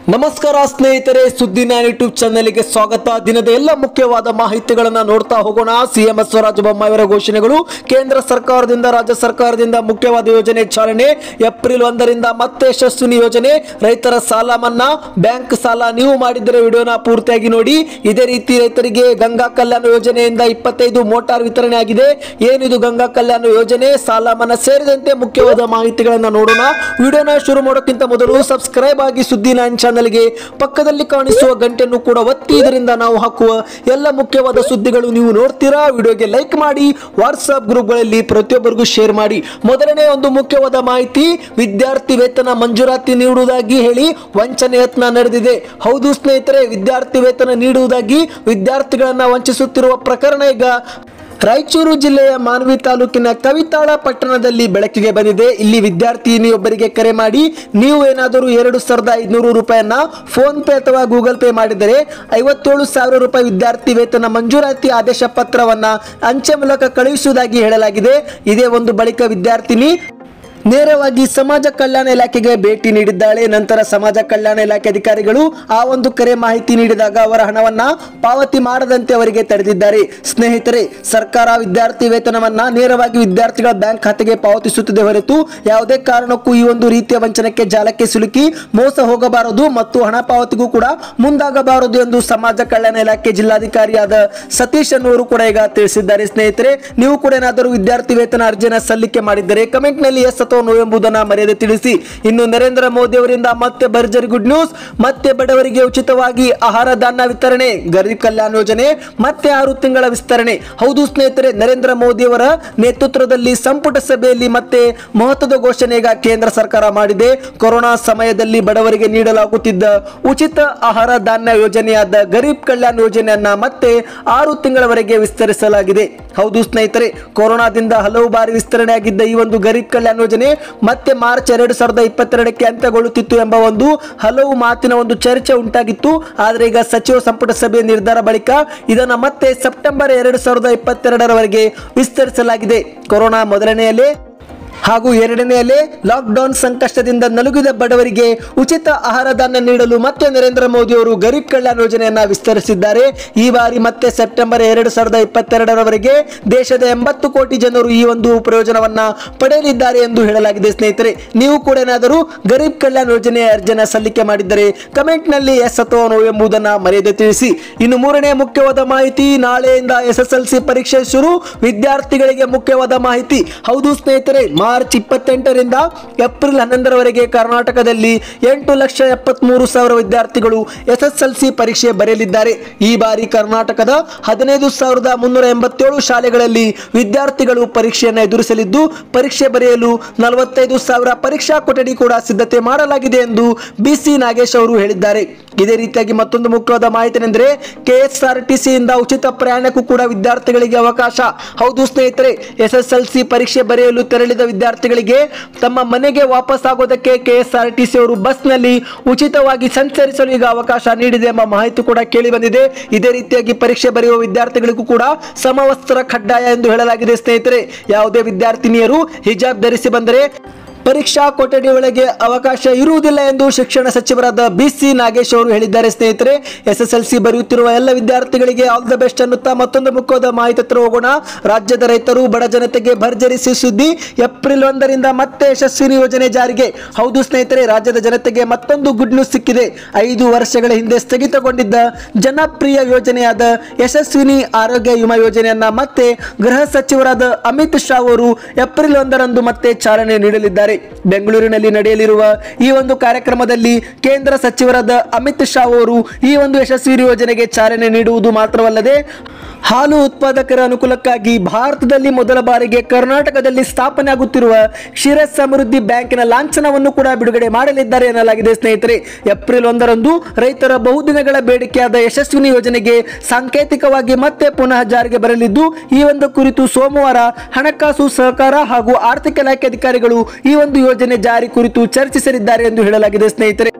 ನಮಸ್ಕಾರ ಸ್ನೇಹಿತರೆ ಸುದ್ದಿ ನ್ಯಾನ್ ಯೂಟ್ಯೂಬ್ ಚಾನೆಲ್ಗೆ ಸ್ವಾಗತ ದಿನದ ಎಲ್ಲ ಮುಖ್ಯವಾದ ಮಾಹಿತಿಗಳನ್ನ ನೋಡ್ತಾ ಹೋಗೋಣ ಸಿಎಂ ಬಸವರಾಜ ಬೊಮ್ಮಾಯಿಯವರ ಘೋಷಣೆಗಳು ಕೇಂದ್ರ ಸರ್ಕಾರದಿಂದ ರಾಜ್ಯ ಸರ್ಕಾರದಿಂದ ಮುಖ್ಯವಾದ ಯೋಜನೆ ಚಾಲನೆ ಏಪ್ರಿಲ್ ಒಂದರಿಂದ ಮತ್ತೆ ಯಶಸ್ವಿನಿ ಯೋಜನೆ ರೈತರ ಸಾಲ ಮನ್ನಾ ಬ್ಯಾಂಕ್ ಸಾಲ ನೀವು ಮಾಡಿದರೆ ವಿಡಿಯೋನ ಪೂರ್ತಿಯಾಗಿ ನೋಡಿ ಇದೇ ರೀತಿ ರೈತರಿಗೆ ಗಂಗಾ ಕಲ್ಯಾಣ ಯೋಜನೆಯಿಂದ ಇಪ್ಪತ್ತೈದು ಮೋಟಾರ್ ವಿತರಣೆ ಆಗಿದೆ ಏನಿದು ಗಂಗಾ ಕಲ್ಯಾಣ ಯೋಜನೆ ಸಾಲ ಮನ್ನಾ ಸೇರಿದಂತೆ ಮುಖ್ಯವಾದ ಮಾಹಿತಿಗಳನ್ನ ನೋಡೋಣ ವಿಡಿಯೋನ ಶುರು ಮಾಡೋಕ್ಕಿಂತ ಮೊದಲು ಸಬ್ಸ್ಕ್ರೈಬ್ ಆಗಿ ಸುದ್ದಿ ನೈನ್ ಚಾನಲ್ಗೆ ಪಕ್ಕದಲ್ಲಿ ಕಾಣಿಸುವ ಗಂಟೆಯನ್ನು ಕೂಡ ಒತ್ತಿ ಇದರಿಂದ ನಾವು ಹಾಕುವ ಎಲ್ಲ ಮುಖ್ಯವಾದ ಸುದ್ದಿಗಳು ನೀವು ನೋಡ್ತೀರಾ ವಿಡಿಯೋಗೆ ಲೈಕ್ ಮಾಡಿ ವಾಟ್ಸ್ಆಪ್ ಗ್ರೂಪ್ಗಳಲ್ಲಿ ಪ್ರತಿಯೊಬ್ಬರಿಗೂ ಶೇರ್ ಮಾಡಿ ಮೊದಲನೇ ಒಂದು ಮುಖ್ಯವಾದ ಮಾಹಿತಿ ವಿದ್ಯಾರ್ಥಿ ವೇತನ ಮಂಜೂರಾತಿ ನೀಡುವುದಾಗಿ ಹೇಳಿ ವಂಚನೆ ಯತ್ನ ನಡೆದಿದೆ ಹೌದು ಸ್ನೇಹಿತರೆ ವಿದ್ಯಾರ್ಥಿ ವೇತನ ನೀಡುವುದಾಗಿ ವಿದ್ಯಾರ್ಥಿಗಳನ್ನ ವಂಚಿಸುತ್ತಿರುವ ಪ್ರಕರಣ ಈಗ ರಾಯಚೂರು ಜಿಲ್ಲೆಯ ಮಾನ್ವಿ ತಾಲೂಕಿನ ಕವಿತಾಳ ಪಟ್ಟಣದಲ್ಲಿ ಬೆಳಕಿಗೆ ಬಂದಿದೆ ಇಲ್ಲಿ ವಿದ್ಯಾರ್ಥಿನಿಯೊಬ್ಬರಿಗೆ ಕರೆ ಮಾಡಿ ನೀವು ಏನಾದರೂ ಎರಡು ಸಾವಿರದ ಐದುನೂರು ರೂಪಾಯಿಯನ್ನ ಫೋನ್ ಪೇ ಅಥವಾ ಗೂಗಲ್ ಪೇ ಮಾಡಿದರೆ ಐವತ್ತೇಳು ಸಾವಿರ ರೂಪಾಯಿ ವಿದ್ಯಾರ್ಥಿ ವೇತನ ಮಂಜೂರಾತಿ ಆದೇಶ ಪತ್ರವನ್ನ ಅಂಚೆ ಮೂಲಕ ಕಳುಹಿಸುವುದಾಗಿ ಹೇಳಲಾಗಿದೆ ಇದೇ ಒಂದು ಬಳಿಕ ವಿದ್ಯಾರ್ಥಿನಿ ನೇರವಾಗಿ ಸಮಾಜ ಕಲ್ಯಾಣ ಇಲಾಖೆಗೆ ಭೇಟಿ ನೀಡಿದ್ದಾಳೆ ನಂತರ ಸಮಾಜ ಕಲ್ಯಾಣ ಇಲಾಖೆ ಅಧಿಕಾರಿಗಳು ಆ ಒಂದು ಕರೆ ಮಾಹಿತಿ ನೀಡಿದಾಗ ಅವರ ಹಣವನ್ನ ಪಾವತಿ ಮಾಡದಂತೆ ಅವರಿಗೆ ತಡೆದಿದ್ದಾರೆ ಸ್ನೇಹಿತರೆ ಸರ್ಕಾರ ವಿದ್ಯಾರ್ಥಿ ವೇತನವನ್ನ ನೇರವಾಗಿ ವಿದ್ಯಾರ್ಥಿಗಳ ಬ್ಯಾಂಕ್ ಖಾತೆಗೆ ಪಾವತಿಸುತ್ತದೆ ಹೊರತು ಯಾವುದೇ ಕಾರಣಕ್ಕೂ ಈ ಒಂದು ರೀತಿಯ ವಂಚನೆಗೆ ಜಾಲಕ್ಕೆ ಸಿಲುಕಿ ಮೋಸ ಹೋಗಬಾರದು ಮತ್ತು ಹಣ ಪಾವತಿಗೂ ಕೂಡ ಮುಂದಾಗಬಾರದು ಎಂದು ಸಮಾಜ ಕಲ್ಯಾಣ ಇಲಾಖೆ ಜಿಲ್ಲಾಧಿಕಾರಿಯಾದ ಸತೀಶ್ ಅನ್ನುವರು ಕೂಡ ಈಗ ತಿಳಿಸಿದ್ದಾರೆ ಸ್ನೇಹಿತರೆ ನೀವು ಕೂಡ ಏನಾದರೂ ವಿದ್ಯಾರ್ಥಿ ವೇತನ ಅರ್ಜಿಯನ್ನ ಸಲ್ಲಿಕೆ ಮಾಡಿದ್ದರೆ ಕಮೆಂಟ್ ನಲ್ಲಿ ಎಸ್ ಅಥವಾ ನೋ ಎಂಬುದನ್ನ ಮರೆಯದೆ ತಿಳಿಸಿ ಇನ್ನು ನರೇಂದ್ರ ಮೋದಿ ಅವರಿಂದ ಮತ್ತೆ ಭರ್ಜರಿ ಗುಡ್ ನ್ಯೂಸ್ ಮತ್ತೆ ಬಡವರಿಗೆ ಉಚಿತವಾಗಿ ಆಹಾರ ಧಾನ್ಯ ವಿತರಣೆ ಗರೀಬ್ ಕಲ್ಯಾಣ ಯೋಜನೆ ಮತ್ತೆ ಆರು ತಿಂಗಳ ವಿಸ್ತರಣೆ ಹೌದು ಸ್ನೇಹಿತರೆ ನರೇಂದ್ರ ಮೋದಿ ಅವರ ನೇತೃತ್ವದಲ್ಲಿ ಸಂಪುಟ ಸಭೆಯಲ್ಲಿ ಮತ್ತೆ ಮಹತ್ವದ ಘೋಷಣೆ ಈಗ ಕೇಂದ್ರ ಸರ್ಕಾರ ಮಾಡಿದೆ ಕೊರೋನಾ ಸಮಯದಲ್ಲಿ ಬಡವರಿಗೆ ನೀಡಲಾಗುತ್ತಿದ್ದ ಉಚಿತ ಆಹಾರ ಧಾನ್ಯ ಯೋಜನೆಯಾದ ಗರೀಬ್ ಕಲ್ಯಾಣ ಯೋಜನೆಯನ್ನ ಮತ್ತೆ ಆರು ತಿಂಗಳವರೆಗೆ ವಿಸ್ತರಿಸಲಾಗಿದೆ ಹೌದು ಸ್ನೇಹಿತರೆ ಕೊರೋನಾದಿಂದ ಹಲವು ಬಾರಿ ವಿಸ್ತರಣೆಯಾಗಿದ್ದ ಈ ಒಂದು ಗರೀಬ್ ಕಲ್ಯಾಣ ಯೋಜನೆ ಮತ್ತೆ ಮಾರ್ಚ್ ಎರಡು ಸಾವಿರದ ಇಪ್ಪತ್ತೆರಡಕ್ಕೆ ಅಂತ್ಯಗೊಳ್ಳುತ್ತಿತ್ತು ಎಂಬ ಒಂದು ಹಲವು ಮಾತಿನ ಒಂದು ಚರ್ಚೆ ಉಂಟಾಗಿತ್ತು ಆದರೆ ಈಗ ಸಚಿವ ಸಂಪುಟ ಸಭೆಯ ನಿರ್ಧಾರ ಬಳಿಕ ಇದನ್ನ ಮತ್ತೆ ಸೆಪ್ಟೆಂಬರ್ ಎರಡು ಸಾವಿರದ ಇಪ್ಪತ್ತೆರಡರವರೆಗೆ ವಿಸ್ತರಿಸಲಾಗಿದೆ ಕೊರೋನಾ ಮೊದಲನೆಯಲ್ಲೇ ಹಾಗೂ ಎರಡನೆಯಲ್ಲೇ ಲಾಕ್ಡೌನ್ ಸಂಕಷ್ಟದಿಂದ ನಲುಗಿದ ಬಡವರಿಗೆ ಉಚಿತ ಆಹಾರ ಧಾನ್ಯ ನೀಡಲು ಮತ್ತೆ ನರೇಂದ್ರ ಮೋದಿ ಅವರು ಗರೀಬ್ ಕಲ್ಯಾಣ ಯೋಜನೆಯನ್ನ ವಿಸ್ತರಿಸಿದ್ದಾರೆ ಈ ಬಾರಿ ಮತ್ತೆ ಸೆಪ್ಟೆಂಬರ್ ಎರಡು ಸಾವಿರದ ಇಪ್ಪತ್ತೆರಡರವರೆಗೆ ದೇಶದ ಎಂಬತ್ತು ಕೋಟಿ ಜನರು ಈ ಒಂದು ಪ್ರಯೋಜನವನ್ನ ಪಡೆಯಲಿದ್ದಾರೆ ಎಂದು ಹೇಳಲಾಗಿದೆ ಸ್ನೇಹಿತರೆ ನೀವು ಕೂಡ ಏನಾದರೂ ಗರೀಬ್ ಕಲ್ಯಾಣ ಯೋಜನೆಯ ಅರ್ಜಿನ ಸಲ್ಲಿಕೆ ಮಾಡಿದ್ದರೆ ಕಮೆಂಟ್ ನಲ್ಲಿ ಎಸ್ ಅಥವಾ ನೋ ಎಂಬುದನ್ನ ಮರೆಯದೆ ತಿಳಿಸಿ ಇನ್ನು ಮೂರನೇ ಮುಖ್ಯವಾದ ಮಾಹಿತಿ ನಾಳೆಯಿಂದ ಎಸ್ ಎಸ್ ಎಲ್ ಸಿ ಪರೀಕ್ಷೆ ಶುರು ವಿದ್ಯಾರ್ಥಿಗಳಿಗೆ ಮುಖ್ಯವಾದ ಮಾಹಿತಿ ಹೌದು ಸ್ನೇಹಿತರೆ ಮಾರ್ಚ್ ಇಪ್ಪತ್ತೆಂಟರಿಂದ ಏಪ್ರಿಲ್ ಹನ್ನೊಂದರವರೆಗೆ ಕರ್ನಾಟಕದಲ್ಲಿ ಎಂಟು ಲಕ್ಷ ಎಪ್ಪತ್ಮೂರು ಸಾವಿರ ವಿದ್ಯಾರ್ಥಿಗಳು ಎಸ್ ಎಸ್ ಎಲ್ ಸಿ ಪರೀಕ್ಷೆ ಬರೆಯಲಿದ್ದಾರೆ ಈ ಬಾರಿ ಕರ್ನಾಟಕದ ಹದಿನೈದು ಸಾವಿರದ ಮುನ್ನೂರ ಎಂಬತ್ತೇಳು ಶಾಲೆಗಳಲ್ಲಿ ವಿದ್ಯಾರ್ಥಿಗಳು ಪರೀಕ್ಷೆಯನ್ನು ಎದುರಿಸಲಿದ್ದು ಪರೀಕ್ಷೆ ಬರೆಯಲು ನಲವತ್ತೈದು ಸಾವಿರ ಪರೀಕ್ಷಾ ಕೊಠಡಿ ಕೂಡ ಸಿದ್ಧತೆ ಮಾಡಲಾಗಿದೆ ಎಂದು ಬಿಸಿ ನಾಗೇಶ್ ಅವರು ಹೇಳಿದ್ದಾರೆ ಇದೇ ರೀತಿಯಾಗಿ ಮತ್ತೊಂದು ಮುಖ್ಯವಾದ ಮಾಹಿತಿ ಎಂದರೆ ಕೆಎಸ್ಆರ್ಟಿಸಿ ಇಂದ ಉಚಿತ ಪ್ರಯಾಣಕ್ಕೂ ಕೂಡ ವಿದ್ಯಾರ್ಥಿಗಳಿಗೆ ಅವಕಾಶ ಹೌದು ಸ್ನೇಹಿತರೆ ಎಸ್ ಎಸ್ ಎಲ್ ಸಿ ಪರೀಕ್ಷೆ ಬರೆಯಲು ತೆರಳಿದ ವಿದ್ಯಾರ್ಥಿಗಳಿಗೆ ತಮ್ಮ ಮನೆಗೆ ವಾಪಸ್ ಆಗೋದಕ್ಕೆ ಕೆಎಸ್ಆರ್ಟಿಸಿ ಅವರು ಬಸ್ನಲ್ಲಿ ಉಚಿತವಾಗಿ ಸಂಚರಿಸಲು ಈಗ ಅವಕಾಶ ನೀಡಿದೆ ಎಂಬ ಮಾಹಿತಿ ಕೂಡ ಕೇಳಿ ಬಂದಿದೆ ಇದೇ ರೀತಿಯಾಗಿ ಪರೀಕ್ಷೆ ಬರೆಯುವ ವಿದ್ಯಾರ್ಥಿಗಳಿಗೂ ಕೂಡ ಸಮವಸ್ತ್ರ ಕಡ್ಡಾಯ ಎಂದು ಹೇಳಲಾಗಿದೆ ಸ್ನೇಹಿತರೆ ಯಾವುದೇ ವಿದ್ಯಾರ್ಥಿನಿಯರು ಹಿಜಾಬ್ ಧರಿಸಿ ಬಂದರೆ ಪರೀಕ್ಷಾ ಕೊಠಡಿ ಒಳಗೆ ಅವಕಾಶ ಇರುವುದಿಲ್ಲ ಎಂದು ಶಿಕ್ಷಣ ಸಚಿವರಾದ ಬಿಸಿ ನಾಗೇಶ್ ಅವರು ಹೇಳಿದ್ದಾರೆ ಸ್ನೇಹಿತರೆ ಎಸ್ ಎಸ್ ಎಲ್ ಸಿ ಬರೆಯುತ್ತಿರುವ ಎಲ್ಲ ವಿದ್ಯಾರ್ಥಿಗಳಿಗೆ ಆಲ್ ದ ಬೆಸ್ಟ್ ಅನ್ನುತ್ತಾ ಮತ್ತೊಂದು ಮುಖ್ಯವಾದ ಮಾಹಿತಿ ಹತ್ರ ಹೋಗೋಣ ರಾಜ್ಯದ ರೈತರು ಬಡ ಜನತೆಗೆ ಭರ್ಜರಿಸಿ ಸುದ್ದಿ ಏಪ್ರಿಲ್ ಒಂದರಿಂದ ಮತ್ತೆ ಯಶಸ್ವಿನಿ ಯೋಜನೆ ಜಾರಿಗೆ ಹೌದು ಸ್ನೇಹಿತರೆ ರಾಜ್ಯದ ಜನತೆಗೆ ಮತ್ತೊಂದು ಗುಡ್ ನ್ಯೂಸ್ ಸಿಕ್ಕಿದೆ ಐದು ವರ್ಷಗಳ ಹಿಂದೆ ಸ್ಥಗಿತಗೊಂಡಿದ್ದ ಜನಪ್ರಿಯ ಯೋಜನೆಯಾದ ಯಶಸ್ವಿನಿ ಆರೋಗ್ಯ ವಿಮಾ ಯೋಜನೆಯನ್ನ ಮತ್ತೆ ಗೃಹ ಸಚಿವರಾದ ಅಮಿತ್ ಶಾ ಅವರು ಏಪ್ರಿಲ್ ಒಂದರಂದು ಮತ್ತೆ ಚಾಲನೆ ನೀಡಲಿದ್ದಾರೆ ಬೆಂಗಳೂರಿನಲ್ಲಿ ನಡೆಯಲಿರುವ ಈ ಒಂದು ಕಾರ್ಯಕ್ರಮದಲ್ಲಿ ಕೇಂದ್ರ ಸಚಿವರಾದ ಅಮಿತ್ ಶಾ ಅವರು ಈ ಒಂದು ಯಶಸ್ವಿ ಯೋಜನೆಗೆ ಚಾಲನೆ ನೀಡುವುದು ಮಾತ್ರವಲ್ಲದೆ ಹಾಲು ಉತ್ಪಾದಕರ ಅನುಕೂಲಕ್ಕಾಗಿ ಭಾರತದಲ್ಲಿ ಮೊದಲ ಬಾರಿಗೆ ಕರ್ನಾಟಕದಲ್ಲಿ ಸ್ಥಾಪನೆ ಆಗುತ್ತಿರುವ ಕ್ಷೀರ ಸಮೃದ್ಧಿ ಬ್ಯಾಂಕಿನ ಲಾಂಛನವನ್ನು ಕೂಡ ಬಿಡುಗಡೆ ಮಾಡಲಿದ್ದಾರೆ ಎನ್ನಲಾಗಿದೆ ಸ್ನೇಹಿತರೆ ಏಪ್ರಿಲ್ ಒಂದರಂದು ರೈತರ ಬಹುದಿನಗಳ ಬೇಡಿಕೆಯಾದ ಯಶಸ್ವಿನಿ ಯೋಜನೆಗೆ ಸಾಂಕೇತಿಕವಾಗಿ ಮತ್ತೆ ಪುನಃ ಜಾರಿಗೆ ಬರಲಿದ್ದು ಈ ಒಂದು ಕುರಿತು ಸೋಮವಾರ ಹಣಕಾಸು ಸಹಕಾರ ಹಾಗೂ ಆರ್ಥಿಕ ಇಲಾಖೆ ಅಧಿಕಾರಿಗಳು ಈ ಒಂದು ಯೋಜನೆ ಜಾರಿ ಕುರಿತು ಚರ್ಚಿಸಲಿದ್ದಾರೆ ಎಂದು ಹೇಳಲಾಗಿದೆ ಸ್ನೇಹಿತರೆ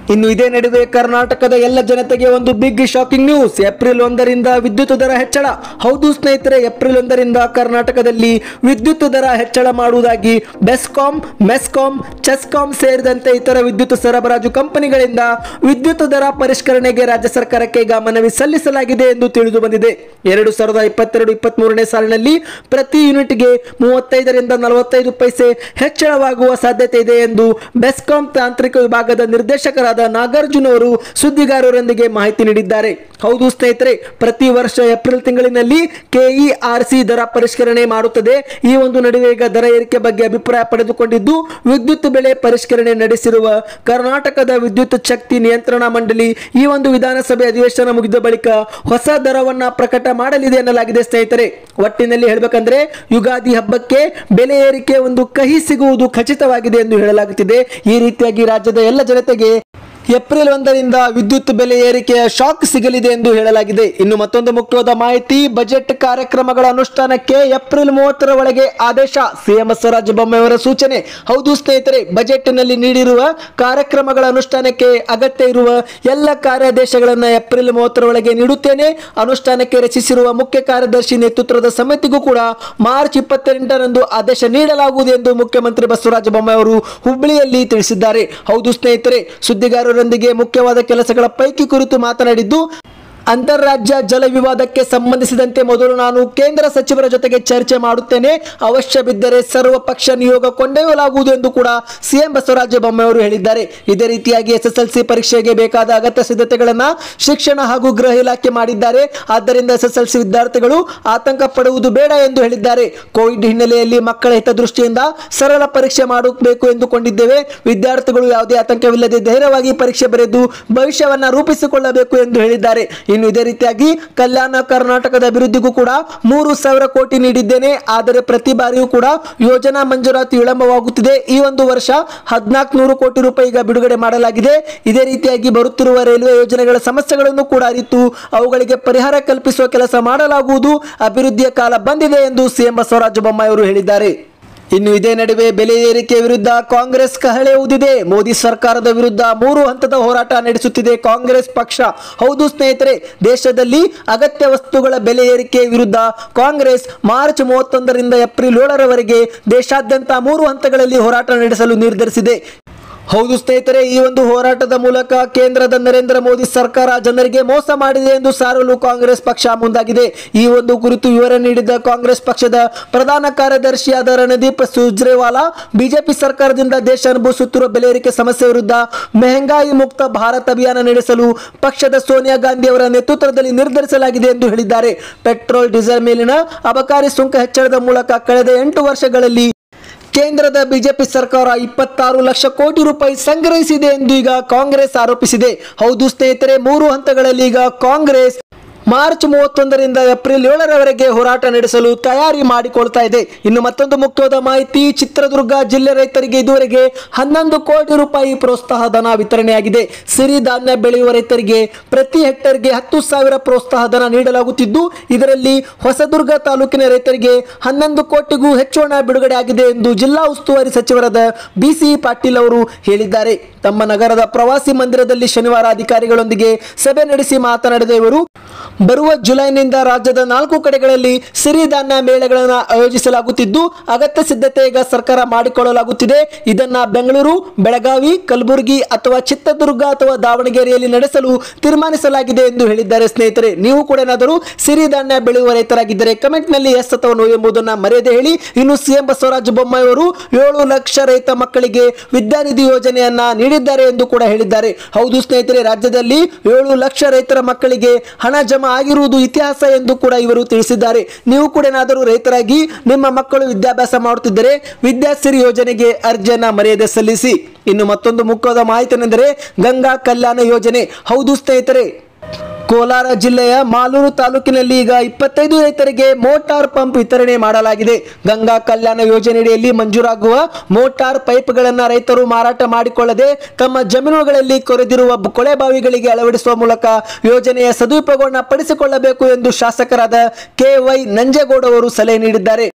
ಇನ್ನು ಇದೇ ನಡುವೆ ಕರ್ನಾಟಕದ ಎಲ್ಲ ಜನತೆಗೆ ಒಂದು ಬಿಗ್ ಶಾಕಿಂಗ್ ನ್ಯೂಸ್ ಏಪ್ರಿಲ್ ಒಂದರಿಂದ ವಿದ್ಯುತ್ ದರ ಹೆಚ್ಚಳ ಹೌದು ಸ್ನೇಹಿತರೆ ಏಪ್ರಿಲ್ ಒಂದರಿಂದ ಕರ್ನಾಟಕದಲ್ಲಿ ವಿದ್ಯುತ್ ದರ ಹೆಚ್ಚಳ ಮಾಡುವುದಾಗಿ ಬೆಸ್ಕಾಂ ಮೆಸ್ಕಾಂ ಚೆಸ್ಕಾಂ ಸೇರಿದಂತೆ ಇತರ ವಿದ್ಯುತ್ ಸರಬರಾಜು ಕಂಪನಿಗಳಿಂದ ವಿದ್ಯುತ್ ದರ ಪರಿಷ್ಕರಣೆಗೆ ರಾಜ್ಯ ಸರ್ಕಾರಕ್ಕೆ ಈಗ ಮನವಿ ಸಲ್ಲಿಸಲಾಗಿದೆ ಎಂದು ತಿಳಿದು ಬಂದಿದೆ ಎರಡು ಸಾವಿರದ ಇಪ್ಪತ್ತೆರಡು ಇಪ್ಪತ್ತ್ ಮೂರನೇ ಸಾಲಿನಲ್ಲಿ ಪ್ರತಿ ಯೂನಿಟ್ಗೆ ಮೂವತ್ತೈದರಿಂದ ನಲವತ್ತೈದು ಪೈಸೆ ಹೆಚ್ಚಳವಾಗುವ ಸಾಧ್ಯತೆ ಇದೆ ಎಂದು ಬೆಸ್ಕಾಂ ತಾಂತ್ರಿಕ ವಿಭಾಗದ ನಿರ್ದೇಶಕರಾದ ನಾಗಾರ್ಜುನ ಅವರು ಸುದ್ದಿಗಾರರೊಂದಿಗೆ ಮಾಹಿತಿ ನೀಡಿದ್ದಾರೆ ಹೌದು ಸ್ನೇಹಿತರೆ ಪ್ರತಿ ವರ್ಷ ಏಪ್ರಿಲ್ ತಿಂಗಳಿನಲ್ಲಿ ಕೆಇಆರ್ಸಿ ದರ ಪರಿಷ್ಕರಣೆ ಮಾಡುತ್ತದೆ ಈ ಒಂದು ನಡುವೆ ಈಗ ದರ ಏರಿಕೆ ಬಗ್ಗೆ ಅಭಿಪ್ರಾಯ ಪಡೆದುಕೊಂಡಿದ್ದು ವಿದ್ಯುತ್ ಬೆಲೆ ಪರಿಷ್ಕರಣೆ ನಡೆಸಿರುವ ಕರ್ನಾಟಕದ ವಿದ್ಯುತ್ ಶಕ್ತಿ ನಿಯಂತ್ರಣ ಮಂಡಳಿ ಈ ಒಂದು ವಿಧಾನಸಭೆ ಅಧಿವೇಶನ ಮುಗಿದ ಬಳಿಕ ಹೊಸ ದರವನ್ನ ಪ್ರಕಟ ಮಾಡಲಿದೆ ಎನ್ನಲಾಗಿದೆ ಸ್ನೇಹಿತರೆ ಒಟ್ಟಿನಲ್ಲಿ ಹೇಳಬೇಕಂದ್ರೆ ಯುಗಾದಿ ಹಬ್ಬಕ್ಕೆ ಬೆಲೆ ಏರಿಕೆ ಒಂದು ಕಹಿ ಸಿಗುವುದು ಖಚಿತವಾಗಿದೆ ಎಂದು ಹೇಳಲಾಗುತ್ತಿದೆ ಈ ರೀತಿಯಾಗಿ ರಾಜ್ಯದ ಎಲ್ಲ ಜನತೆಗೆ ಏಪ್ರಿಲ್ ಒಂದರಿಂದ ವಿದ್ಯುತ್ ಬೆಲೆ ಏರಿಕೆಯ ಶಾಕ್ ಸಿಗಲಿದೆ ಎಂದು ಹೇಳಲಾಗಿದೆ ಇನ್ನು ಮತ್ತೊಂದು ಮುಖ್ಯವಾದ ಮಾಹಿತಿ ಬಜೆಟ್ ಕಾರ್ಯಕ್ರಮಗಳ ಅನುಷ್ಠಾನಕ್ಕೆ ಏಪ್ರಿಲ್ ಮೂವತ್ತರ ಒಳಗೆ ಆದೇಶ ಸಿಎಂ ಬಸವರಾಜ ಬೊಮ್ಮಾಯಿಯವರ ಸೂಚನೆ ಹೌದು ಸ್ನೇಹಿತರೆ ಬಜೆಟ್ನಲ್ಲಿ ನೀಡಿರುವ ಕಾರ್ಯಕ್ರಮಗಳ ಅನುಷ್ಠಾನಕ್ಕೆ ಅಗತ್ಯ ಇರುವ ಎಲ್ಲ ಕಾರ್ಯಾದೇಶಗಳನ್ನು ಏಪ್ರಿಲ್ ಮೂವತ್ತರ ಒಳಗೆ ನೀಡುತ್ತೇನೆ ಅನುಷ್ಠಾನಕ್ಕೆ ರಚಿಸಿರುವ ಮುಖ್ಯ ಕಾರ್ಯದರ್ಶಿ ನೇತೃತ್ವದ ಸಮಿತಿಗೂ ಕೂಡ ಮಾರ್ಚ್ ಇಪ್ಪತ್ತೆಂಟರಂದು ಆದೇಶ ನೀಡಲಾಗುವುದು ಎಂದು ಮುಖ್ಯಮಂತ್ರಿ ಬಸವರಾಜ ಬೊಮ್ಮಾಯಿ ಅವರು ಹುಬ್ಬಳ್ಳಿಯಲ್ಲಿ ತಿಳಿಸಿದ್ದಾರೆ ಹೌದು ಸ್ನೇಹಿತರೆ ಸುದ್ದಿಗಾರರೊಂದಿಗೆ ಮುಖ್ಯವಾದ ಕೆಲಸಗಳ ಪೈಕಿ ಕುರಿತು ಮಾತನಾಡಿದ್ದು ಅಂತಾರಾಜ್ಯ ಜಲ ವಿವಾದಕ್ಕೆ ಸಂಬಂಧಿಸಿದಂತೆ ಮೊದಲು ನಾನು ಕೇಂದ್ರ ಸಚಿವರ ಜೊತೆಗೆ ಚರ್ಚೆ ಮಾಡುತ್ತೇನೆ ಅವಶ್ಯ ಬಿದ್ದರೆ ಸರ್ವ ಪಕ್ಷ ನಿಯೋಗ ಕೊಂಡೊಯ್ಯಲಾಗುವುದು ಎಂದು ಕೂಡ ಸಿಎಂ ಬಸವರಾಜ ಬೊಮ್ಮಾಯಿ ಅವರು ಹೇಳಿದ್ದಾರೆ ಇದೇ ರೀತಿಯಾಗಿ ಎಸ್ಎಸ್ಎಲ್ಸಿ ಪರೀಕ್ಷೆಗೆ ಬೇಕಾದ ಅಗತ್ಯ ಸಿದ್ಧತೆಗಳನ್ನು ಶಿಕ್ಷಣ ಹಾಗೂ ಗೃಹ ಇಲಾಖೆ ಮಾಡಿದ್ದಾರೆ ಆದ್ದರಿಂದ ಎಸ್ಎಸ್ಎಲ್ಸಿ ವಿದ್ಯಾರ್ಥಿಗಳು ಆತಂಕ ಪಡುವುದು ಬೇಡ ಎಂದು ಹೇಳಿದ್ದಾರೆ ಕೋವಿಡ್ ಹಿನ್ನೆಲೆಯಲ್ಲಿ ಮಕ್ಕಳ ಹಿತದೃಷ್ಟಿಯಿಂದ ಸರಳ ಪರೀಕ್ಷೆ ಮಾಡಬೇಕು ಎಂದುಕೊಂಡಿದ್ದೇವೆ ವಿದ್ಯಾರ್ಥಿಗಳು ಯಾವುದೇ ಆತಂಕವಿಲ್ಲದೆ ಧೈರ್ಯವಾಗಿ ಪರೀಕ್ಷೆ ಬರೆದು ಭವಿಷ್ಯವನ್ನ ರೂಪಿಸಿಕೊಳ್ಳಬೇಕು ಎಂದು ಹೇಳಿದ್ದಾರೆ ಇನ್ನು ಇದೇ ರೀತಿಯಾಗಿ ಕಲ್ಯಾಣ ಕರ್ನಾಟಕದ ಅಭಿವೃದ್ಧಿಗೂ ಕೂಡ ಮೂರು ಸಾವಿರ ಕೋಟಿ ನೀಡಿದ್ದೇನೆ ಆದರೆ ಪ್ರತಿ ಬಾರಿಯೂ ಕೂಡ ಯೋಜನಾ ಮಂಜೂರಾತಿ ವಿಳಂಬವಾಗುತ್ತಿದೆ ಈ ಒಂದು ವರ್ಷ ಹದಿನಾಲ್ಕು ನೂರು ಕೋಟಿ ರೂಪಾಯಿ ಈಗ ಬಿಡುಗಡೆ ಮಾಡಲಾಗಿದೆ ಇದೇ ರೀತಿಯಾಗಿ ಬರುತ್ತಿರುವ ರೈಲ್ವೆ ಯೋಜನೆಗಳ ಸಮಸ್ಯೆಗಳನ್ನು ಕೂಡ ಅರಿತು ಅವುಗಳಿಗೆ ಪರಿಹಾರ ಕಲ್ಪಿಸುವ ಕೆಲಸ ಮಾಡಲಾಗುವುದು ಅಭಿವೃದ್ಧಿಯ ಕಾಲ ಬಂದಿದೆ ಎಂದು ಸಿಎಂ ಬಸವರಾಜ ಬೊಮ್ಮಾಯಿ ಅವರು ಹೇಳಿದ್ದಾರೆ ಇನ್ನು ಇದೇ ನಡುವೆ ಬೆಲೆ ಏರಿಕೆ ವಿರುದ್ಧ ಕಾಂಗ್ರೆಸ್ ಕಹಳೆ ಊದಿದೆ ಮೋದಿ ಸರ್ಕಾರದ ವಿರುದ್ಧ ಮೂರು ಹಂತದ ಹೋರಾಟ ನಡೆಸುತ್ತಿದೆ ಕಾಂಗ್ರೆಸ್ ಪಕ್ಷ ಹೌದು ಸ್ನೇಹಿತರೆ ದೇಶದಲ್ಲಿ ಅಗತ್ಯ ವಸ್ತುಗಳ ಬೆಲೆ ಏರಿಕೆ ವಿರುದ್ಧ ಕಾಂಗ್ರೆಸ್ ಮಾರ್ಚ್ ಮೂವತ್ತೊಂದರಿಂದ ಏಪ್ರಿಲ್ ಏಳರವರೆಗೆ ದೇಶಾದ್ಯಂತ ಮೂರು ಹಂತಗಳಲ್ಲಿ ಹೋರಾಟ ನಡೆಸಲು ನಿರ್ಧರಿಸಿದೆ ಹೌದು ಸ್ನೇಹಿತರೆ ಈ ಒಂದು ಹೋರಾಟದ ಮೂಲಕ ಕೇಂದ್ರದ ನರೇಂದ್ರ ಮೋದಿ ಸರ್ಕಾರ ಜನರಿಗೆ ಮೋಸ ಮಾಡಿದೆ ಎಂದು ಸಾರಲು ಕಾಂಗ್ರೆಸ್ ಪಕ್ಷ ಮುಂದಾಗಿದೆ ಈ ಒಂದು ಕುರಿತು ವಿವರ ನೀಡಿದ ಕಾಂಗ್ರೆಸ್ ಪಕ್ಷದ ಪ್ರಧಾನ ಕಾರ್ಯದರ್ಶಿಯಾದ ರಣದೀಪ್ ಸುರ್ಜೇವಾಲಾ ಬಿಜೆಪಿ ಸರ್ಕಾರದಿಂದ ದೇಶ ಅನುಭವಿಸುತ್ತಿರುವ ಬೆಲೆ ಏರಿಕೆ ಸಮಸ್ಯೆ ವಿರುದ್ಧ ಮೆಹಂಗಾಯಿ ಮುಕ್ತ ಭಾರತ್ ಅಭಿಯಾನ ನಡೆಸಲು ಪಕ್ಷದ ಸೋನಿಯಾ ಗಾಂಧಿ ಅವರ ನೇತೃತ್ವದಲ್ಲಿ ನಿರ್ಧರಿಸಲಾಗಿದೆ ಎಂದು ಹೇಳಿದ್ದಾರೆ ಪೆಟ್ರೋಲ್ ಡೀಸೆಲ್ ಮೇಲಿನ ಅಬಕಾರಿ ಸುಂಕ ಹೆಚ್ಚಳದ ಮೂಲಕ ಕಳೆದ ಎಂಟು ವರ್ಷಗಳಲ್ಲಿ ಕೇಂದ್ರದ ಬಿಜೆಪಿ ಸರ್ಕಾರ ಇಪ್ಪತ್ತಾರು ಲಕ್ಷ ಕೋಟಿ ರೂಪಾಯಿ ಸಂಗ್ರಹಿಸಿದೆ ಎಂದು ಈಗ ಕಾಂಗ್ರೆಸ್ ಆರೋಪಿಸಿದೆ ಹೌದು ಸ್ನೇಹಿತರೆ ಮೂರು ಹಂತಗಳಲ್ಲಿ ಈಗ ಕಾಂಗ್ರೆಸ್ ಮಾರ್ಚ್ ಮೂವತ್ತೊಂದರಿಂದ ಏಪ್ರಿಲ್ ಏಳರವರೆಗೆ ಹೋರಾಟ ನಡೆಸಲು ತಯಾರಿ ಮಾಡಿಕೊಳ್ತಾ ಇದೆ ಇನ್ನು ಮತ್ತೊಂದು ಮುಖ್ಯವಾದ ಮಾಹಿತಿ ಚಿತ್ರದುರ್ಗ ಜಿಲ್ಲೆ ರೈತರಿಗೆ ಇದುವರೆಗೆ ಹನ್ನೊಂದು ಕೋಟಿ ರೂಪಾಯಿ ಪ್ರೋತ್ಸಾಹ ಧನ ವಿತರಣೆಯಾಗಿದೆ ಸಿರಿಧಾನ್ಯ ಬೆಳೆಯುವ ರೈತರಿಗೆ ಪ್ರತಿ ಹೆಕ್ಟರ್ಗೆ ಹತ್ತು ಸಾವಿರ ಪ್ರೋತ್ಸಾಹ ಧನ ನೀಡಲಾಗುತ್ತಿದ್ದು ಇದರಲ್ಲಿ ಹೊಸದುರ್ಗ ತಾಲೂಕಿನ ರೈತರಿಗೆ ಹನ್ನೊಂದು ಕೋಟಿಗೂ ಹೆಚ್ಚು ಹಣ ಬಿಡುಗಡೆ ಆಗಿದೆ ಎಂದು ಜಿಲ್ಲಾ ಉಸ್ತುವಾರಿ ಸಚಿವರಾದ ಬಿಸಿ ಪಾಟೀಲ್ ಅವರು ಹೇಳಿದ್ದಾರೆ ತಮ್ಮ ನಗರದ ಪ್ರವಾಸಿ ಮಂದಿರದಲ್ಲಿ ಶನಿವಾರ ಅಧಿಕಾರಿಗಳೊಂದಿಗೆ ಸಭೆ ನಡೆಸಿ ಮಾತನಾಡಿದ ಇವರು ಬರುವ ಜುಲೈನಿಂದ ರಾಜ್ಯದ ನಾಲ್ಕು ಕಡೆಗಳಲ್ಲಿ ಸಿರಿಧಾನ್ಯ ಮೇಳಗಳನ್ನು ಆಯೋಜಿಸಲಾಗುತ್ತಿದ್ದು ಅಗತ್ಯ ಸಿದ್ಧತೆ ಈಗ ಸರ್ಕಾರ ಮಾಡಿಕೊಳ್ಳಲಾಗುತ್ತಿದೆ ಇದನ್ನ ಬೆಂಗಳೂರು ಬೆಳಗಾವಿ ಕಲಬುರಗಿ ಅಥವಾ ಚಿತ್ರದುರ್ಗ ಅಥವಾ ದಾವಣಗೆರೆಯಲ್ಲಿ ನಡೆಸಲು ತೀರ್ಮಾನಿಸಲಾಗಿದೆ ಎಂದು ಹೇಳಿದ್ದಾರೆ ಸ್ನೇಹಿತರೆ ನೀವು ಕೂಡ ಏನಾದರೂ ಸಿರಿಧಾನ್ಯ ಬೆಳೆಯುವ ರೈತರಾಗಿದ್ದರೆ ಕಮೆಂಟ್ನಲ್ಲಿ ಎಸ್ ಅಥವಾ ನೋ ಎಂಬುದನ್ನು ಮರೆಯದೆ ಹೇಳಿ ಇನ್ನು ಸಿಎಂ ಬಸವರಾಜ ಬೊಮ್ಮಾಯಿ ಅವರು ಏಳು ಲಕ್ಷ ರೈತ ಮಕ್ಕಳಿಗೆ ವಿದ್ಯಾನಿಧಿ ಯೋಜನೆಯನ್ನ ನೀಡಿದ್ದಾರೆ ಎಂದು ಕೂಡ ಹೇಳಿದ್ದಾರೆ ಹೌದು ಸ್ನೇಹಿತರೆ ರಾಜ್ಯದಲ್ಲಿ ಏಳು ಲಕ್ಷ ರೈತರ ಮಕ್ಕಳಿಗೆ ಹಣ ಜಮಾ ಆಗಿರುವುದು ಇತಿಹಾಸ ಎಂದು ಕೂಡ ಇವರು ತಿಳಿಸಿದ್ದಾರೆ ನೀವು ಕೂಡ ಏನಾದರೂ ರೈತರಾಗಿ ನಿಮ್ಮ ಮಕ್ಕಳು ವಿದ್ಯಾಭ್ಯಾಸ ಮಾಡುತ್ತಿದ್ದರೆ ವಿದ್ಯಾಸಿರಿ ಯೋಜನೆಗೆ ಅರ್ಜಿಯನ್ನ ಮರೆಯದೆ ಸಲ್ಲಿಸಿ ಇನ್ನು ಮತ್ತೊಂದು ಮುಖ್ಯವಾದ ಮಾಹಿತಿ ಏನೆಂದರೆ ಗಂಗಾ ಕಲ್ಯಾಣ ಯೋಜನೆ ಹೌದು ಸ್ನೇಹಿತರೆ ಕೋಲಾರ ಜಿಲ್ಲೆಯ ಮಾಲೂರು ತಾಲೂಕಿನಲ್ಲಿ ಈಗ ಇಪ್ಪತ್ತೈದು ರೈತರಿಗೆ ಮೋಟಾರ್ ಪಂಪ್ ವಿತರಣೆ ಮಾಡಲಾಗಿದೆ ಗಂಗಾ ಕಲ್ಯಾಣ ಯೋಜನೆಯಡಿಯಲ್ಲಿ ಮಂಜೂರಾಗುವ ಮೋಟಾರ್ ಪೈಪ್ಗಳನ್ನು ರೈತರು ಮಾರಾಟ ಮಾಡಿಕೊಳ್ಳದೆ ತಮ್ಮ ಜಮೀನುಗಳಲ್ಲಿ ಕೊರೆದಿರುವ ಬ- ಕೊಳೆ ಬಾವಿಗಳಿಗೆ ಅಳವಡಿಸುವ ಮೂಲಕ ಯೋಜನೆಯ ಸದುಪಯೋಗವನ್ನು ಪಡಿಸಿಕೊಳ್ಳಬೇಕು ಎಂದು ಶಾಸಕರಾದ ಕೆ ವೈ ನಂಜೇಗೌಡ ಅವರು ಸಲಹೆ ನೀಡಿದ್ದಾರೆ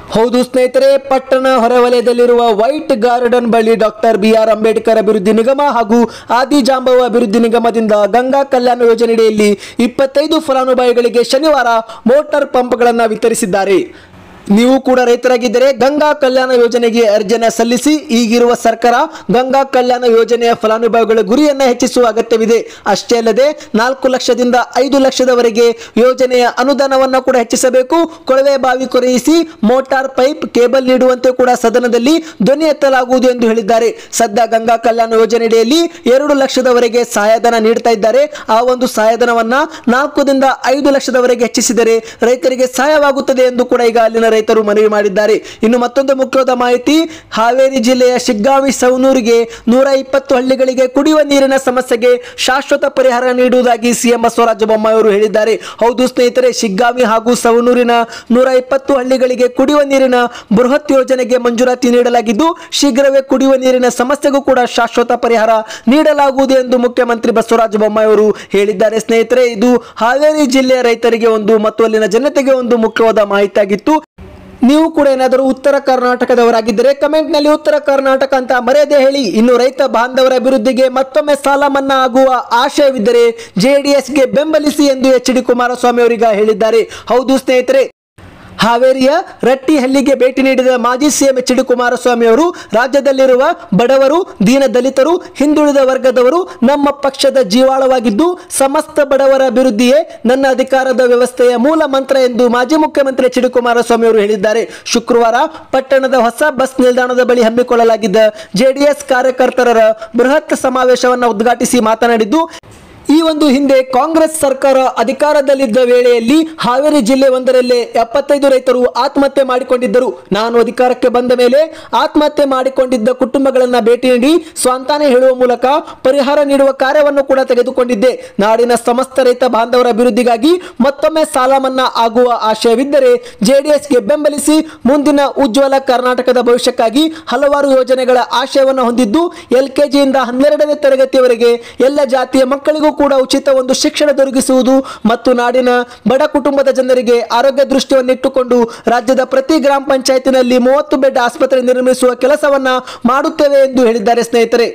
ಹೌದು ಸ್ನೇಹಿತರೆ ಪಟ್ಟಣ ಹೊರವಲಯದಲ್ಲಿರುವ ವೈಟ್ ಗಾರ್ಡನ್ ಬಳಿ ಡಾಕ್ಟರ್ ಬಿ ಆರ್ ಅಂಬೇಡ್ಕರ್ ಅಭಿವೃದ್ಧಿ ನಿಗಮ ಹಾಗೂ ಆದಿಜಾಂಬವ ಅಭಿವೃದ್ಧಿ ನಿಗಮದಿಂದ ಗಂಗಾ ಕಲ್ಯಾಣ ಯೋಜನೆಯಡಿಯಲ್ಲಿ ಇಪ್ಪತ್ತೈದು ಫಲಾನುಭವಿಗಳಿಗೆ ಶನಿವಾರ ಮೋಟಾರ್ ಪಂಪ್ಗಳನ್ನು ವಿತರಿಸಿದ್ದಾರೆ ನೀವು ಕೂಡ ರೈತರಾಗಿದ್ದರೆ ಗಂಗಾ ಕಲ್ಯಾಣ ಯೋಜನೆಗೆ ಅರ್ಜಿಯನ್ನ ಸಲ್ಲಿಸಿ ಈಗಿರುವ ಸರ್ಕಾರ ಗಂಗಾ ಕಲ್ಯಾಣ ಯೋಜನೆಯ ಫಲಾನುಭವಿಗಳ ಗುರಿಯನ್ನ ಹೆಚ್ಚಿಸುವ ಅಗತ್ಯವಿದೆ ಅಷ್ಟೇ ಅಲ್ಲದೆ ನಾಲ್ಕು ಲಕ್ಷದಿಂದ ಐದು ಲಕ್ಷದವರೆಗೆ ಯೋಜನೆಯ ಅನುದಾನವನ್ನು ಕೂಡ ಹೆಚ್ಚಿಸಬೇಕು ಕೊಳವೆ ಬಾವಿ ಕೊರೆಯಿಸಿ ಮೋಟಾರ್ ಪೈಪ್ ಕೇಬಲ್ ನೀಡುವಂತೆ ಕೂಡ ಸದನದಲ್ಲಿ ಧ್ವನಿ ಎತ್ತಲಾಗುವುದು ಎಂದು ಹೇಳಿದ್ದಾರೆ ಸದ್ಯ ಗಂಗಾ ಕಲ್ಯಾಣ ಯೋಜನೆಯಡಿಯಲ್ಲಿ ಎರಡು ಲಕ್ಷದವರೆಗೆ ಸಹಾಯಧನ ನೀಡ್ತಾ ಇದ್ದಾರೆ ಆ ಒಂದು ಸಹಾಯಧನವನ್ನ ನಾಲ್ಕರಿಂದ ಐದು ಲಕ್ಷದವರೆಗೆ ಹೆಚ್ಚಿಸಿದರೆ ರೈತರಿಗೆ ಸಹಾಯವಾಗುತ್ತದೆ ಎಂದು ಕೂಡ ಈಗ ಅಲ್ಲಿನ ರೈತರು ಮನವಿ ಮಾಡಿದ್ದಾರೆ ಇನ್ನು ಮತ್ತೊಂದು ಮುಖ್ಯವಾದ ಮಾಹಿತಿ ಹಾವೇರಿ ಜಿಲ್ಲೆಯ ಶಿಗ್ಗಾವಿ ಸವನೂರಿಗೆ ನೂರ ಇಪ್ಪತ್ತು ಹಳ್ಳಿಗಳಿಗೆ ಕುಡಿಯುವ ನೀರಿನ ಸಮಸ್ಯೆಗೆ ಶಾಶ್ವತ ಪರಿಹಾರ ನೀಡುವುದಾಗಿ ಸಿಎಂ ಬಸವರಾಜ ಬೊಮ್ಮಾಯಿ ಅವರು ಹೇಳಿದ್ದಾರೆ ಹೌದು ಸ್ನೇಹಿತರೆ ಶಿಗ್ಗಾವಿ ಹಾಗೂ ಸವನೂರಿನ ನೂರ ಇಪ್ಪತ್ತು ಹಳ್ಳಿಗಳಿಗೆ ಕುಡಿಯುವ ನೀರಿನ ಬೃಹತ್ ಯೋಜನೆಗೆ ಮಂಜೂರಾತಿ ನೀಡಲಾಗಿದ್ದು ಶೀಘ್ರವೇ ಕುಡಿಯುವ ನೀರಿನ ಸಮಸ್ಯೆಗೂ ಕೂಡ ಶಾಶ್ವತ ಪರಿಹಾರ ನೀಡಲಾಗುವುದು ಎಂದು ಮುಖ್ಯಮಂತ್ರಿ ಬಸವರಾಜ ಬೊಮ್ಮಾಯಿ ಅವರು ಹೇಳಿದ್ದಾರೆ ಸ್ನೇಹಿತರೆ ಇದು ಹಾವೇರಿ ಜಿಲ್ಲೆಯ ರೈತರಿಗೆ ಒಂದು ಮತ್ತು ಅಲ್ಲಿನ ಜನತೆಗೆ ಒಂದು ಮುಖ್ಯವಾದ ಮಾಹಿತಿ ಆಗಿತ್ತು ನೀವು ಕೂಡ ಏನಾದರೂ ಉತ್ತರ ಕರ್ನಾಟಕದವರಾಗಿದ್ದರೆ ಕಮೆಂಟ್ ನಲ್ಲಿ ಉತ್ತರ ಕರ್ನಾಟಕ ಅಂತ ಮರೆಯದೆ ಹೇಳಿ ಇನ್ನು ರೈತ ಬಾಂಧವರ ಅಭಿವೃದ್ಧಿಗೆ ಮತ್ತೊಮ್ಮೆ ಸಾಲ ಮನ್ನಾ ಆಗುವ ಆಶಯವಿದ್ದರೆ ಜೆಡಿಎಸ್ಗೆ ಬೆಂಬಲಿಸಿ ಎಂದು ಎಚ್ ಡಿ ಕುಮಾರಸ್ವಾಮಿ ಅವರೀಗ ಹೇಳಿದ್ದಾರೆ ಹೌದು ಸ್ನೇಹಿತರೆ ಹಾವೇರಿಯ ರಟ್ಟಿಹಳ್ಳಿಗೆ ಭೇಟಿ ನೀಡಿದ ಮಾಜಿ ಸಿಎಂ ಎಚ್ ಡಿ ಕುಮಾರಸ್ವಾಮಿ ಅವರು ರಾಜ್ಯದಲ್ಲಿರುವ ಬಡವರು ದೀನ ದಲಿತರು ಹಿಂದುಳಿದ ವರ್ಗದವರು ನಮ್ಮ ಪಕ್ಷದ ಜೀವಾಳವಾಗಿದ್ದು ಸಮಸ್ತ ಬಡವರ ಅಭಿವೃದ್ಧಿಯೇ ನನ್ನ ಅಧಿಕಾರದ ವ್ಯವಸ್ಥೆಯ ಮೂಲ ಮಂತ್ರ ಎಂದು ಮಾಜಿ ಮುಖ್ಯಮಂತ್ರಿ ಎಚ್ ಡಿ ಕುಮಾರಸ್ವಾಮಿ ಅವರು ಹೇಳಿದ್ದಾರೆ ಶುಕ್ರವಾರ ಪಟ್ಟಣದ ಹೊಸ ಬಸ್ ನಿಲ್ದಾಣದ ಬಳಿ ಹಮ್ಮಿಕೊಳ್ಳಲಾಗಿದ್ದ ಜೆಡಿಎಸ್ ಕಾರ್ಯಕರ್ತರ ಬೃಹತ್ ಸಮಾವೇಶವನ್ನು ಉದ್ಘಾಟಿಸಿ ಮಾತನಾಡಿದ್ದು ಈ ಒಂದು ಹಿಂದೆ ಕಾಂಗ್ರೆಸ್ ಸರ್ಕಾರ ಅಧಿಕಾರದಲ್ಲಿದ್ದ ವೇಳೆಯಲ್ಲಿ ಹಾವೇರಿ ಜಿಲ್ಲೆ ಒಂದರಲ್ಲೇ ಎಪ್ಪತ್ತೈದು ರೈತರು ಆತ್ಮಹತ್ಯೆ ಮಾಡಿಕೊಂಡಿದ್ದರು ನಾನು ಅಧಿಕಾರಕ್ಕೆ ಬಂದ ಮೇಲೆ ಆತ್ಮಹತ್ಯೆ ಮಾಡಿಕೊಂಡಿದ್ದ ಕುಟುಂಬಗಳನ್ನ ಭೇಟಿ ನೀಡಿ ಸ್ವಂತಾನೆ ಹೇಳುವ ಮೂಲಕ ಪರಿಹಾರ ನೀಡುವ ಕಾರ್ಯವನ್ನು ಕೂಡ ತೆಗೆದುಕೊಂಡಿದ್ದೆ ನಾಡಿನ ಸಮಸ್ತ ರೈತ ಬಾಂಧವರ ಅಭಿವೃದ್ಧಿಗಾಗಿ ಮತ್ತೊಮ್ಮೆ ಸಾಲ ಮನ್ನಾ ಆಗುವ ಆಶಯವಿದ್ದರೆ ಜೆಡಿಎಸ್ಗೆ ಬೆಂಬಲಿಸಿ ಮುಂದಿನ ಉಜ್ವಲ ಕರ್ನಾಟಕದ ಭವಿಷ್ಯಕ್ಕಾಗಿ ಹಲವಾರು ಯೋಜನೆಗಳ ಆಶಯವನ್ನು ಹೊಂದಿದ್ದು ಎಲ್ಕೆಜಿಯಿಂದ ಹನ್ನೆರಡನೇ ತರಗತಿಯವರೆಗೆ ಎಲ್ಲ ಜಾತಿಯ ಮಕ್ಕಳಿಗೂ ಕೂಡ ಉಚಿತ ಒಂದು ಶಿಕ್ಷಣ ದೊರಕಿಸುವುದು ಮತ್ತು ನಾಡಿನ ಬಡ ಕುಟುಂಬದ ಜನರಿಗೆ ಆರೋಗ್ಯ ದೃಷ್ಟಿಯನ್ನಿಟ್ಟುಕೊಂಡು ರಾಜ್ಯದ ಪ್ರತಿ ಗ್ರಾಮ ಪಂಚಾಯತಿನಲ್ಲಿ ಮೂವತ್ತು ಬೆಡ್ ಆಸ್ಪತ್ರೆ ನಿರ್ಮಿಸುವ ಕೆಲಸವನ್ನ ಮಾಡುತ್ತೇವೆ ಎಂದು ಹೇಳಿದ್ದಾರೆ ಸ್ನೇಹಿತರೆ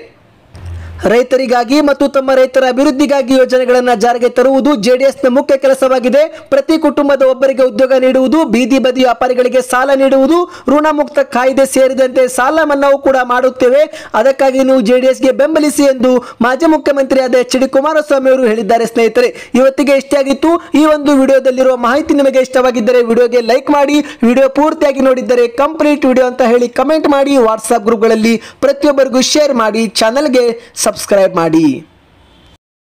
ರೈತರಿಗಾಗಿ ಮತ್ತು ತಮ್ಮ ರೈತರ ಅಭಿವೃದ್ಧಿಗಾಗಿ ಯೋಜನೆಗಳನ್ನು ಜಾರಿಗೆ ತರುವುದು ಜೆಡಿಎಸ್ನ ಮುಖ್ಯ ಕೆಲಸವಾಗಿದೆ ಪ್ರತಿ ಕುಟುಂಬದ ಒಬ್ಬರಿಗೆ ಉದ್ಯೋಗ ನೀಡುವುದು ಬೀದಿ ಬದಿ ವ್ಯಾಪಾರಿಗಳಿಗೆ ಸಾಲ ನೀಡುವುದು ಋಣ ಮುಕ್ತ ಕಾಯ್ದೆ ಸೇರಿದಂತೆ ಸಾಲ ಮನ್ನಾವು ಕೂಡ ಮಾಡುತ್ತೇವೆ ಅದಕ್ಕಾಗಿ ನೀವು ಜೆಡಿಎಸ್ಗೆ ಬೆಂಬಲಿಸಿ ಎಂದು ಮಾಜಿ ಮುಖ್ಯಮಂತ್ರಿಯಾದ ಎಚ್ ಡಿ ಕುಮಾರಸ್ವಾಮಿ ಅವರು ಹೇಳಿದ್ದಾರೆ ಸ್ನೇಹಿತರೆ ಇವತ್ತಿಗೆ ಇಷ್ಟೇ ಆಗಿತ್ತು ಈ ಒಂದು ವಿಡಿಯೋದಲ್ಲಿರುವ ಮಾಹಿತಿ ನಿಮಗೆ ಇಷ್ಟವಾಗಿದ್ದರೆ ವಿಡಿಯೋಗೆ ಲೈಕ್ ಮಾಡಿ ವಿಡಿಯೋ ಪೂರ್ತಿಯಾಗಿ ನೋಡಿದ್ದರೆ ಕಂಪ್ಲೀಟ್ ವಿಡಿಯೋ ಅಂತ ಹೇಳಿ ಕಮೆಂಟ್ ಮಾಡಿ ವಾಟ್ಸ್ಆಪ್ ಗ್ರೂಪ್ಗಳಲ್ಲಿ ಪ್ರತಿಯೊಬ್ಬರಿಗೂ ಶೇರ್ ಮಾಡಿ ಚಾನಲ್ಗೆ ಸಬ್ಸ್ಕ್ರೈಬ್ ಮಾಡಿ